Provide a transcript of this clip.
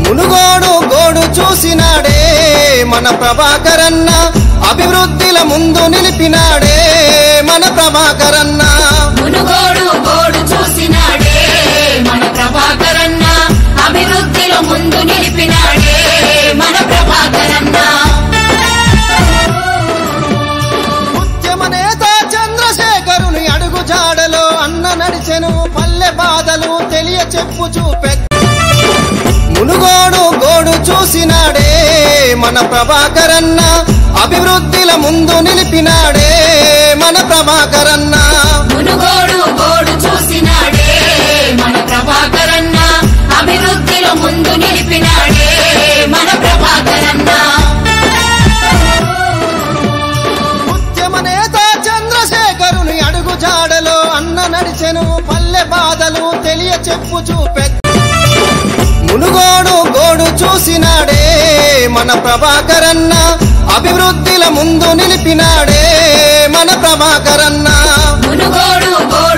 మునుగోడు గోడు చూసినాడే మన ప్రభాకరన్న అభివృద్ధిల ముందు నిలిపినాడే మన ప్రభాకరన్న మునుగోడు గోడు చూసినాడే మన ప్రభాకరన్న అభివృద్ధిలో ముందు నిలిపినాడే మన ప్రభాకరన్న ఉద్యమ నేత చంద్రశేఖరుని అడుగు జాడలో అన్న నడిచెను పల్లె బాధలు తెలియ చెప్పుచూ పెద్ద మునుగోడు గోడు చూసినాడే మన ప్రభాకరన్న అభివృద్ధిల ముందు నిలిపినాడే మన ప్రభాకరన్న మునుగోడు గోడు చూసినాడే మన ప్రభాకరన్న అభివృద్ధిలో ముందు నిలిపినాడే మన ప్రభాకరన్న ఉద్యమ నేత చంద్రశేఖరుని అడుగు జాడలో అన్న నడిచెను పల్లె బాధలు తెలియ చెప్పుచూ పెద్ద మునుగోడు గోడు చూసినాడే మన ప్రభాకరన్న అభివృద్ధిల ముందు నిలిపినాడే మన ప్రభాకరన్న మునుగోడు గోడు